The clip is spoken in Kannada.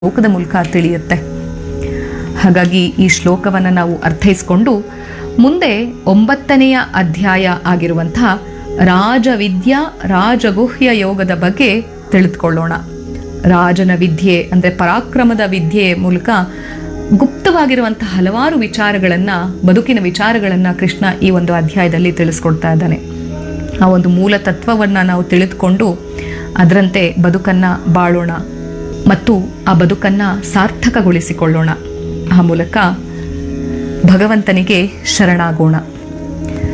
ಶ್ಲೋಕದ ಮೂಲಕ ತಿಳಿಯುತ್ತೆ ಹಾಗಾಗಿ ಈ ಶ್ಲೋಕವನ್ನು ನಾವು ಅರ್ಥೈಸಿಕೊಂಡು ಮುಂದೆ ಒಂಬತ್ತನೆಯ ಅಧ್ಯಾಯ ಆಗಿರುವಂತಹ ರಾಜವಿದ್ಯಾ ರಾಜಗುಹ್ಯ ಯೋಗದ ಬಗ್ಗೆ ತಿಳಿದುಕೊಳ್ಳೋಣ ರಾಜನ ವಿದ್ಯೆ ಅಂದರೆ ಪರಾಕ್ರಮದ ವಿದ್ಯೆ ಮೂಲಕ ಗುಪ್ತವಾಗಿರುವಂತಹ ಹಲವಾರು ವಿಚಾರಗಳನ್ನು ಬದುಕಿನ ವಿಚಾರಗಳನ್ನು ಕೃಷ್ಣ ಈ ಒಂದು ಅಧ್ಯಾಯದಲ್ಲಿ ತಿಳಿಸ್ಕೊಡ್ತಾ ಇದ್ದಾನೆ ಆ ಒಂದು ಮೂಲ ತತ್ವವನ್ನು ನಾವು ತಿಳಿದುಕೊಂಡು ಅದರಂತೆ ಬದುಕನ್ನು ಬಾಳೋಣ ಮತ್ತು ಆ ಬದುಕನ್ನು ಸಾರ್ಥಕಗೊಳಿಸಿಕೊಳ್ಳೋಣ ಆ ಮೂಲಕ ಭಗವಂತನಿಗೆ ಶರಣಾಗೋಣ